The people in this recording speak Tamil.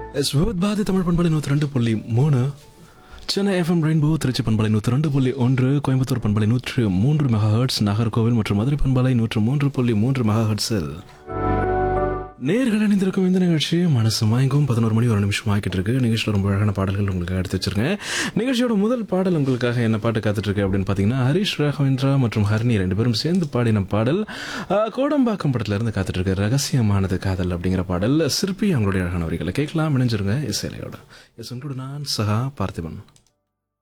எஸ் பாதி தமிழ் பண்பலை நூற்றி ரெண்டு புள்ளி மூணு சென்னை எஃப்எம் ரெயின்போ திருச்சி பண்பலை நூற்றி ரெண்டு புள்ளி ஒன்று கோயம்புத்தூர் பண்பலை நூற்று மூன்று மெகா ஹெர்ட்ஸ் நாகர்கோவில் மற்றும் மதுரை பண்பலை நூற்று மூன்று புள்ளி மூன்று மெகா ஹெர்ட்ஸில் நேர்கள் அணிந்திருக்கும் இந்த நிகழ்ச்சி மனசு மயங்கும் பதினோரு மணி ஒரு நிமிஷம் ஆக்கிட்டு இருக்கு நிகழ்ச்சியில் ரொம்ப அழகான பாடல்கள் உங்களுக்கு எடுத்து வச்சிருக்கேன் நிகழ்ச்சியோட முதல் பாடல் உங்களுக்காக என்ன பாட்டு காத்துட்டு இருக்கு அப்படின்னு பார்த்தீங்கன்னா ஹரிஷ் ராகவேந்திரா மற்றும் ஹர்னி ரெண்டு பேரும் சேர்ந்து பாடின பாடல் ஆஹ், கோடம்பாக்கம் படத்துல இருந்து காத்துட்டு இருக்கு ரகசியமானது காதல் அப்படிங்கிற பாடல் சிற்பி அவங்களுடைய அழகான வரிகளை கேட்கலாம் இணைஞ்சிருங்க இசையிலையோட எஸ் உங்களோட நான் சகா பார்த்திபன்